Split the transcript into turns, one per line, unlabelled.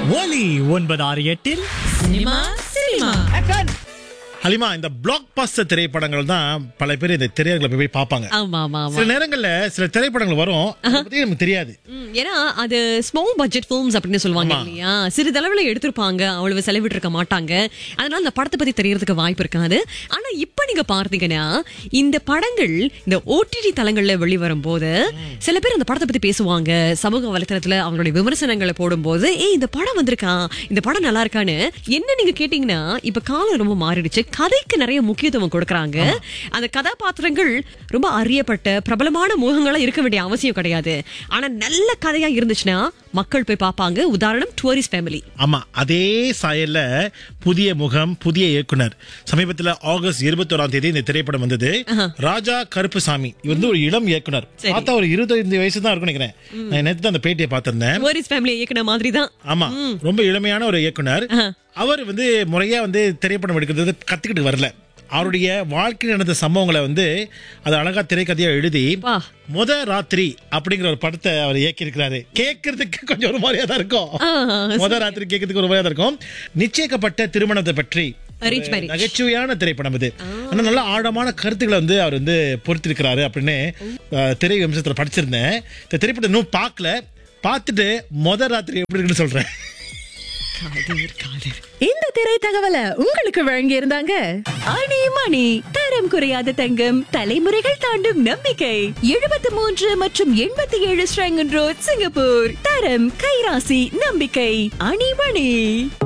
ஒலி ஒன்பது ஆறு எட்டில்
சினிமா சினிமா
ஹலிமா இந்த பிளாக் பாஸ்டர் திரைப்படங்கள் தான் பல பேர் இந்த திரையரங்களை போய் பார்ப்பாங்க
ஆமா ஆமா ஆமா
சில நேரங்கள்ல சில திரைப்படங்கள் வரும் அதை பத்தி நமக்கு தெரியாது
ம், ஏன்னா அது ஸ்மால் பட்ஜெட் ஃபிலிம்ஸ் அப்படின்னு சொல்லுவாங்க இல்லையா சிறிதளவுல எடுத்திருப்பாங்க அவ்வளவு செலவிட்டு இருக்க மாட்டாங்க அதனால அந்த படத்தை பத்தி தெரியறதுக்கு வாய்ப்பு இருக்காது ஆனா இப்ப நீங்க பார்த்தீங்கன்னா இந்த படங்கள் இந்த ஓடிடி தளங்கள்ல வெளிவரும் போது சில பேர் அந்த படத்தை பத்தி பேசுவாங்க சமூக வலைத்தளத்துல அவங்களுடைய விமர்சனங்களை போடும்போது ஏய் இந்த படம் வந்திருக்கா இந்த படம் நல்லா இருக்கான்னு என்ன நீங்க கேட்டீங்கன்னா இப்ப காலம் ரொம்ப மாறிடுச்சு கதைக்கு நிறைய முக்கியத்துவம் கொடுக்கறாங்க அந்த கதாபாத்திரங்கள் ரொம்ப அறியப்பட்ட பிரபலமான முகங்களா இருக்க வேண்டிய அவசியம் கிடையாது ஆனா நல்ல கதையா இருந்துச்சுன்னா மக்கள் போய் பார்ப்பாங்க உதாரணம் டூரிஸ்ட் ஃபேமிலி
ஆமா அதே சாயல்ல புதிய முகம் புதிய இயக்குனர் சமீபத்துல ஆகஸ்ட் இருபத்தோராம் தேதி இந்த திரைப்படம் வந்தது ராஜா கருப்புசாமி இவர் வந்து ஒரு இளம் இயக்குனர்
சரி.
பார்த்தா ஒரு இருபத்தைந்து வயசு தான் இருக்கும் நினைக்கிறேன் நான் நேத்து தான் அந்த பேட்டியை பார்த்திருந்தேன்
டூரிஸ்ட் ஃபேமிலி இயக்குன மாதிரி தான்
ஆமா ரொம்ப இளமையான ஒரு இயக்குனர் அவர் வந்து முறையா வந்து திரைப்படம் எடுக்கிறது கத்துக்கிட்டு வரல அவருடைய வாழ்க்கையில் நடந்த சம்பவங்களை வந்து அது அழகா திரைக்கதையா எழுதி
வா
முத ராத்திரி அப்படிங்கிற ஒரு படத்தை அவர் இயக்கி இருக்கிறாரு கேட்கறதுக்கு கொஞ்சம் ஒரு மாதிரியா தான் இருக்கும்
ஆ,
முத ராத்திரி கேட்கறதுக்கு ஒரு மாதிரியா தான் இருக்கும் நிச்சயிக்கப்பட்ட திருமணத்தை பற்றி
Arranged
ஒரு
marriage.
நகைச்சுவையான திரைப்படம் இது ஆனா நல்ல ஆழமான கருத்துக்களை வந்து அவர் வந்து பொறுத்திருக்கிறாரு அப்படின்னு அஹ், திரை விமர்சனத்துல படிச்சிருந்தேன் இந்த திரைப்படம் இன்னும் பார்க்கல பார்த்துட்டு முத ராத்திரி எப்படி இருக்குன்னு சொல்றேன்
காதர் காதர்
இந்த திரை தகவலை உங்களுக்கு வழங்கி இருந்தாங்க
அணி மணி தரம் குறையாத தங்கம் தலைமுறைகள் தாண்டும் நம்பிக்கை எழுபத்தி மூன்று மற்றும் எண்பத்தி ஏழு ஸ்ரங்கன் ரோட் சிங்கப்பூர் தரம் கைராசி நம்பிக்கை அணிமணி